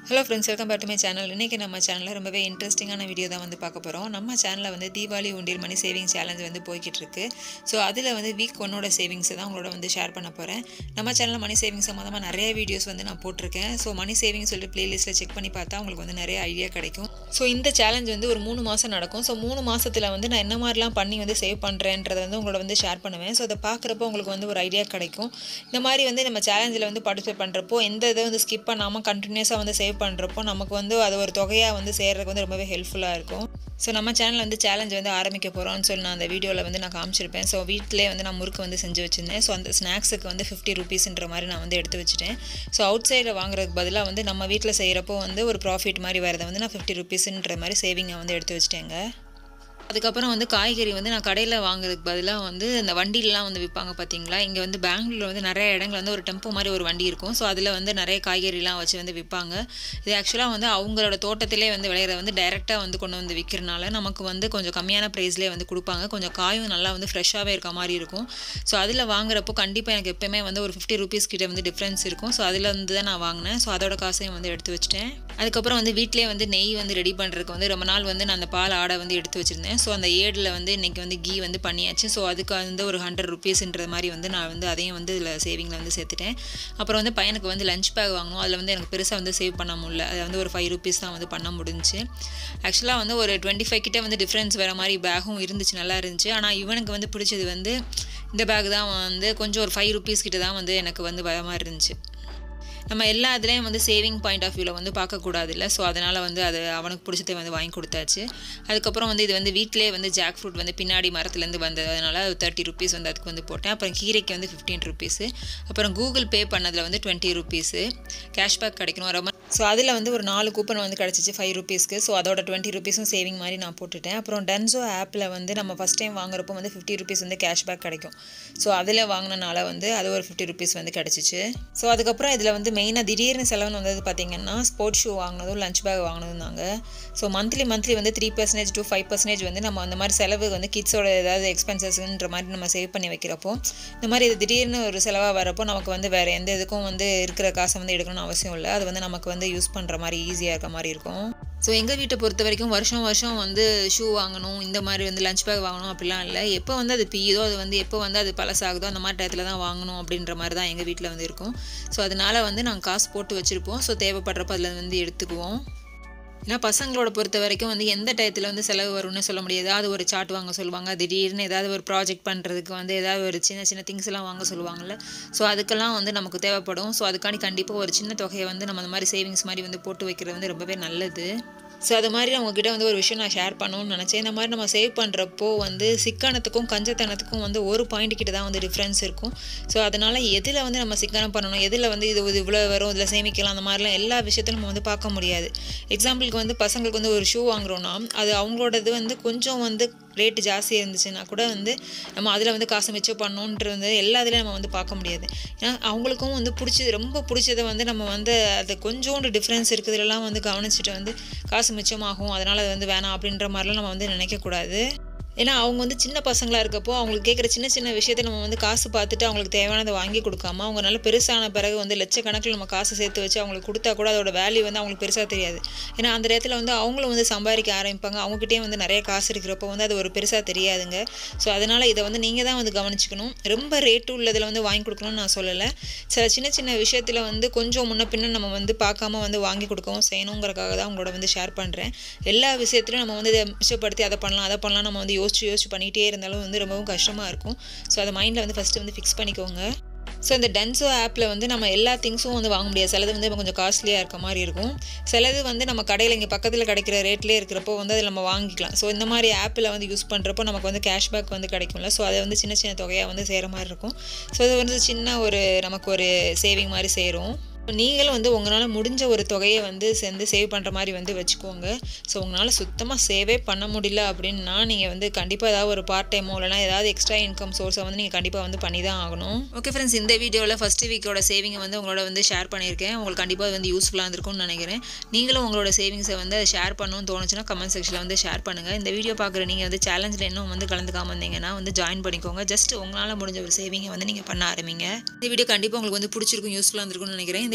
hello friends welcome back to my channel இன்றைக்கி நம்ம சேனலில் ரொம்பவே இன்ட்ரெஸ்டிங்கான வீடியோ தான் வந்து பார்க்க போகிறோம் நம்ம சேனலில் வந்து தீபாவளி உண்டியல் மணி சேவிங் சேலஞ்ச் வந்து போய்கிட்டு இருக்கு ஸோ அதில் வந்து வீக் ஒன்னோட சேவிங்ஸ் தான் உங்களோட வந்து ஷேர் பண்ண போகிறேன் நம்ம சேனலில் மணி சேவிங்ஸ் சம்மந்தமாக நிறைய வீடியோஸ் வந்து நான் போட்டிருக்கேன் ஸோ மணி சேவிங் சொல்லிட்டு ப்ளேலிஸ்ட்டில் செக் பண்ணி பார்த்தா உங்களுக்கு வந்து நிறைய ஐடியா கிடைக்கும் ஸோ இந்த சேலஞ்ச் வந்து ஒரு மூணு மாதம் நடக்கும் ஸோ மூணு மாதத்தில் வந்து நான் என்ன மாதிரிலாம் பண்ணி வந்து சேவ் பண்ணுறேன்றதை வந்து உங்களோட வந்து ஷேர் பண்ணுவேன் ஸோ அதை பார்க்குறப்போ உங்களுக்கு வந்து ஒரு ஐடியா கிடைக்கும் இந்த மாதிரி வந்து நம்ம சேலஞ்சில் வந்து பார்ட்டிசிபேட் பண்ணுறப்போ எந்த இதை வந்து ஸ்கிப் பண்ணாமல் கண்டினியூஸாக வந்து சேவ் பண்ணுறப்போ நமக்கு வந்து அது ஒரு தொகையாக வந்து சேர்றதுக்கு வந்து ரொம்பவே ஹெல்ப்ஃபுல்லாக இருக்கும் ஸோ நம்ம சேனலில் வந்து சேலஞ்ச் வந்து ஆரம்பிக்க போகிறோம்னு சொல்லி நான் அந்த வீடியோவில் வந்து நான் காமிச்சிருப்பேன் ஸோ வீட்டிலே வந்து நான் முறுக்கு வந்து செஞ்சு வச்சுருந்தேன் ஸோ அந்த ஸ்நாக்ஸுக்கு வந்து ஃபிஃப்டி ருபீஸ்ன்ற மாதிரி நான் வந்து எடுத்து வச்சுட்டேன் ஸோ அவுட் சைடில் வாங்குறதுக்கு பதிலாக வந்து நம்ம வீட்டில் செய்கிறப்போ வந்து ஒரு ப்ராஃபிட் மாதிரி வரதை வந்து நான் ஃபிஃப்டி ருபீஸ்ன்ற மாதிரி சேவிங்கை வந்து எடுத்து வச்சுட்டேங்க அதுக்கப்புறம் வந்து காய்கறி வந்து நான் கடையில் வாங்குறதுக்கு பதிலாக வந்து இந்த வண்டியிலலாம் வந்து விற்பாங்க பார்த்தீங்களா இங்கே வந்து பெங்களூரில் வந்து நிறைய இடங்கள் வந்து ஒரு டெம்போ மாதிரி ஒரு வண்டி இருக்கும் ஸோ அதில் வந்து நிறைய காய்கறிலாம் வச்சு வந்து விற்பாங்க இது ஆக்சுவலாக வந்து அவங்களோட தோட்டத்திலே வந்து விளையிற வந்து டைரெக்டாக வந்து கொண்டு வந்து விற்கிறனால நமக்கு வந்து கொஞ்சம் கம்மியான ப்ரைஸ்லேயே வந்து கொடுப்பாங்க கொஞ்சம் காயும் நல்லா வந்து ஃப்ரெஷ்ஷாகவே இருக்க மாதிரி இருக்கும் ஸோ அதில் வாங்குறப்போ கண்டிப்பாக எனக்கு எப்போயுமே வந்து ஒரு ஃபிஃப்டி ருபீஸ் கிட்ட வந்து டிஃப்ரென்ஸ் இருக்கும் ஸோ அதில் வந்து தான் நான் வாங்கினேன் ஸோ அதோட காசையும் வந்து எடுத்து வச்சுட்டேன் அதுக்கப்புறம் வந்து வீட்டிலே வந்து நெய் வந்து ரெடி பண்ணுறதுக்கு வந்து ரொம்ப நாள் வந்து நான் அந்த பால் ஆடை வந்து எடுத்து வச்சுருந்தேன் ஸோ அந்த ஏடில் வந்து இன்றைக்கி வந்து கீ வந்து பண்ணியாச்சு ஸோ அதுக்கு வந்து ஒரு ஹண்ட்ரட் ருபீஸ்ன்ற மாதிரி வந்து நான் வந்து அதையும் வந்து இதில் சேவிங்கில் வந்து சேர்த்துட்டேன் அப்புறம் வந்து பையனுக்கு வந்து லஞ்ச் பேக் வாங்கணும் அதில் வந்து எனக்கு பெருசாக வந்து சேவ் பண்ண முடியல அது வந்து ஒரு ஃபைவ் ருபீஸ் தான் வந்து பண்ண முடிஞ்சுச்சு ஆக்சுவலாக வந்து ஒரு டுவெண்ட்டி ஃபைவ் கிட்டே வந்து டிஃப்ரென்ஸ் வர மாதிரி பேகும் இருந்துச்சு நல்லா இருந்துச்சு ஆனால் இவனுக்கு வந்து பிடிச்சது வந்து இந்த பேக் தான் வந்து கொஞ்சம் ஒரு ஃபைவ் ருபீஸ் கிட்ட தான் வந்து எனக்கு வந்து வர மாதிரி இருந்துச்சு நம்ம எல்லா இதுலேயும் வந்து சேவிங் பாயிண்ட் ஆஃப் வியூவில் வந்து பார்க்கக்கூடாது இல்லை ஸோ அதனால் வந்து அது அவனுக்கு பிடிச்சதை வந்து வாங்கி கொடுத்தாச்சு அதுக்கப்புறம் வந்து இது வந்து வீட்டிலே வந்து ஜாக் ஃப்ரூட் வந்து பின்னாடி மரத்துலேருந்து வந்தது அதனால் தேர்ட்டி ருபீஸ் வந்து அதுக்கு வந்து போட்டேன் அப்புறம் கீரைக்கு வந்து ஃபிஃப்டீன் ருபீஸு அப்புறம் கூகுள் பே பண்ணதில் வந்து டுவெண்ட்டி ருபீஸு கேஷ்பேக் கிடைக்கணும் ரொம்ப ஸோ அதில் வந்து ஒரு நாலு கூப்பன் வந்து கிடச்சிச்சு ஃபைவ் ருபீஸ்க்கு ஸோ அதோட டுவெண்ட்டி ருபீஸும் சேவிங் மாதிரி நான் போட்டுட்டேன் அப்புறம் டன்சோ ஆப்பில் வந்து நம்ம ஃபஸ்ட் டைம் வாங்குறப்போ வந்து ஃபிஃப்டி ருபீஸ் வந்து கேஷ்பேக் கிடைக்கும் ஸோ அதில் வாங்கினனால வந்து அது ஒரு ஃபிஃப்டி ருபீஸ் வந்து கிடச்சிச்சு ஸோ அதுக்கப்புறம் இதில் வந்து மெயினாக திடீர்னு செலவுன்னு வந்தது பார்த்தீங்கன்னா ஸ்போர்ட்ஸ் ஷூ வாங்கினதும் லஞ்ச் பேக் வாங்கினதும் தாங்க ஸோ மந்த்லி மந்த்லி வந்து three percentage to five percentage வந்து நம்ம அந்த மாதிரி செலவு வந்து கிட்ஸோட ஏதாவது எக்ஸ்பென்சஸ்ன்ற மாதிரி நம்ம சேவ் பண்ணி வைக்கிறப்போ இந்த மாதிரி இது திடீர்னு ஒரு செலவாக வரப்போ நமக்கு வந்து வேறு எந்த இதுக்கும் வந்து இருக்கிற காசை வந்து எடுக்கணும்னு அவசியம் இல்லை அது வந்து நமக்கு வந்து யூஸ் பண்ணுற மாதிரி ஈஸியாக இருக்க மாதிரி இருக்கும் ஸோ எங்கள் வீட்டை பொறுத்த வரைக்கும் வருஷம் வருஷம் வந்து ஷூ வாங்கணும் இந்த மாதிரி வந்து லஞ்ச் பேக் வாங்கணும் அப்படிலாம் இல்லை எப்போ வந்து அது பியுதோ அது வந்து எப்போ வந்து அது பழசாகுதோ அந்த மாதிரி டயத்தில் தான் வாங்கணும் அப்படின்ற மாதிரி தான் எங்கள் வீட்டில் வந்து இருக்கும் ஸோ அதனால் வந்து நாங்கள் காசு போட்டு வச்சுருப்போம் ஸோ தேவைப்படுறப்ப அதில் வந்து எடுத்துக்குவோம் ஏன்னா பசங்களோட பொறுத்த வரைக்கும் வந்து எந்த டயத்தில் வந்து செலவு வரும்னு சொல்ல முடியாது ஏதாவது ஒரு சாட் வாங்க சொல்லுவாங்க திடீர்னு ஏதாவது ஒரு ப்ராஜெக்ட் பண்ணுறதுக்கு வந்து ஏதாவது ஒரு சின்ன சின்ன திங்ஸ் எல்லாம் வாங்க சொல்லுவாங்கல்ல ஸோ அதுக்கெல்லாம் வந்து நமக்கு தேவைப்படும் ஸோ அதுக்காண்டி கண்டிப்பாக ஒரு சின்ன தொகையை வந்து நம்ம அந்த மாதிரி சேவிங்ஸ் மாதிரி வந்து போட்டு வைக்கிறது வந்து ரொம்பவே நல்லது ஸோ அது மாதிரி நான் உங்ககிட்ட வந்து ஒரு விஷயம் நான் ஷேர் பண்ணணும்னு நினச்சேன் இந்த மாதிரி நம்ம சேவ் பண்ணுறப்போ வந்து சிக்கனத்துக்கும் கஞ்சத்தனத்துக்கும் வந்து ஒரு பாயிண்ட் கிட்ட தான் வந்து டிஃப்ரென்ஸ் இருக்கும் ஸோ அதனால் எதில் வந்து நம்ம சிக்கனம் பண்ணணும் எதில் வந்து இது இது இவ்வளோ வரும் இதில் சேமிக்கலாம் அந்த மாதிரிலாம் எல்லா விஷயத்தையும் நம்ம வந்து பார்க்க முடியாது எக்ஸாம்பிளுக்கு வந்து பசங்களுக்கு வந்து ஒரு ஷூ வாங்குறோன்னா அது அவங்களோடது வந்து கொஞ்சம் வந்து ரேட்டு ஜாஸ்தி இருந்துச்சுன்னா கூட வந்து நம்ம அதில் வந்து காசு மிச்சம் பண்ணணுன்றது வந்து எல்லா இதுலையும் நம்ம வந்து பார்க்க முடியாது ஏன்னா அவங்களுக்கும் வந்து பிடிச்சது ரொம்ப பிடிச்சதை வந்து நம்ம வந்து அது கொஞ்சோண்டு டிஃப்ரென்ஸ் இருக்குதுலாம் வந்து கவனிச்சுட்டு வந்து காசு மிச்சமாகும் அதனால் அது வந்து வேணாம் அப்படின்ற மாதிரிலாம் நம்ம வந்து நினைக்கக்கூடாது ஏன்னா அவங்க வந்து சின்ன பசங்களாக இருக்கப்போ அவங்களுக்கு கேட்குற சின்ன சின்ன விஷயத்தை நம்ம வந்து காசு பார்த்துட்டு அவங்களுக்கு தேவையானதை வாங்கி கொடுக்காம அவங்க நல்ல பெருசான பிறகு வந்து லட்சக்கணக்கில் நம்ம காசு சேர்த்து வச்சு அவங்களுக்கு கொடுத்தா கூட அதோட வேல்யூ வந்து அவங்களுக்கு பெருசாக தெரியாது ஏன்னா அந்த இடத்துல வந்து அவங்களும் வந்து சம்பாதிக்க ஆரம்பிப்பாங்க அவங்ககிட்டயே வந்து நிறைய காசு இருக்கிறப்போ வந்து அது ஒரு பெருசாக தெரியாதுங்க ஸோ அதனால் இதை வந்து நீங்கள் தான் வந்து கவனிச்சுக்கணும் ரொம்ப ரேட்டு உள்ளதில் வந்து வாங்கி கொடுக்கணும்னு நான் சொல்லலை சில சின்ன சின்ன விஷயத்தில் வந்து கொஞ்சம் முன்ன பின்ன நம்ம வந்து பார்க்காம வந்து வாங்கி கொடுக்கவும் செய்யணுங்கிறக்காக தான் உங்களோட வந்து ஷேர் பண்ணுறேன் எல்லா விஷயத்துலையும் நம்ம வந்து இதை மிச்சப்படுத்தி அதை பண்ணலாம் அதை பண்ணலாம் நம்ம வந்து யோசிச்சு யோசிச்சு பண்ணிகிட்டே இருந்தாலும் வந்து ரொம்பவும் கஷ்டமாக இருக்கும் ஸோ அதை மைண்டில் வந்து ஃபஸ்ட்டு வந்து ஃபிக்ஸ் பண்ணிக்கோங்க ஸோ இந்த டென்சோ ஆப்பில் வந்து நம்ம எல்லா திங்ஸும் வந்து வாங்க முடியாது சிலது வந்து கொஞ்சம் காஸ்ட்லியாக இருக்க மாதிரி இருக்கும் சிலது வந்து நம்ம கடையில் இங்கே பக்கத்தில் கிடைக்கிற ரேட்லேயே இருக்கிறப்போ வந்து அதில் நம்ம வாங்கிக்கலாம் ஸோ இந்த மாதிரி ஆப்பில் வந்து யூஸ் பண்ணுறப்போ நமக்கு வந்து கேஷ்பேக் வந்து கிடைக்கும்ல ஸோ அதை வந்து சின்ன சின்ன தொகையாக வந்து செய்கிற மாதிரி இருக்கும் ஸோ அது வந்து சின்ன ஒரு நமக்கு ஒரு சேவிங் மாதிரி சேரும் நீங்களும் வந்து உங்களால் முடிஞ்ச ஒரு தொகையை வந்து சேர்ந்து சேவ் பண்ணுற மாதிரி வந்து வச்சுக்கோங்க ஸோ உங்களால் சுத்தமாக சேவே பண்ண முடியல அப்படின்னா நீங்கள் வந்து கண்டிப்பாக ஏதாவது ஒரு பார்ட் டைமோ இல்லைனா ஏதாவது எக்ஸ்ட்ரா இன்கம் சோர்ஸை வந்து நீங்கள் கண்டிப்பாக வந்து பண்ணி தான் ஆகணும் ஓகே ஃப்ரெண்ட்ஸ் இந்த வீடியோவில் ஃபஸ்ட்டு வீக்கோட சேவிங்கை வந்து உங்களோட வந்து ஷேர் பண்ணியிருக்கேன் உங்களுக்கு கண்டிப்பாக வந்து யூஸ்ஃபுல்லாக இருந்திருக்கும்னு நினைக்கிறேன் நீங்களும் உங்களோட சேவிங்ஸை வந்து அதை ஷேர் பண்ணணும்னு தோணுச்சுன்னா கமெண்ட் செக்ஷனில் வந்து ஷேர் பண்ணுங்கள் இந்த வீடியோ பார்க்குற நீங்கள் வந்து சேலஞ்சில் இன்னும் வந்து கலந்துக்காம இருந்தீங்கன்னா வந்து ஜாயின் பண்ணிக்கோங்க ஜஸ்ட் உங்களால் முடிஞ்ச ஒரு சேவிங்கை வந்து நீங்கள் பண்ண ஆரம்பிங்க இந்த வீடியோ கண்டிப்பாக உங்களுக்கு வந்து பிடிச்சிருக்கும் யூஸ்ஃபுல்லாக இருந்திருக்கும்னு நினைக்கிறேன் இந்த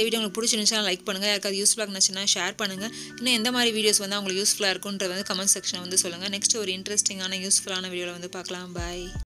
வீடியோ உங்களுக்கு பிடிச்சிருந்துச்சுன்னா லைக் பண்ணுங்கள் யாருக்காவது யூஸ்ஃபுல்லாக இருந்துச்சுன்னா ஷேர் பண்ணுங்கள் இன்னும் எந்த மாதிரி வீடியோஸ் வந்து அவங்களுக்கு யூஸ்ஃபுல்லாக இருக்குன்றது வந்து கமெண்ட் செக்ஷனில் வந்து சொல்லுங்கள் நெக்ஸ்ட் ஒரு இன்ட்ரெஸ்டிங்கான யூஸ்ஃபுல்லான வீடியோவில் வந்து பார்க்கலாம் பாய்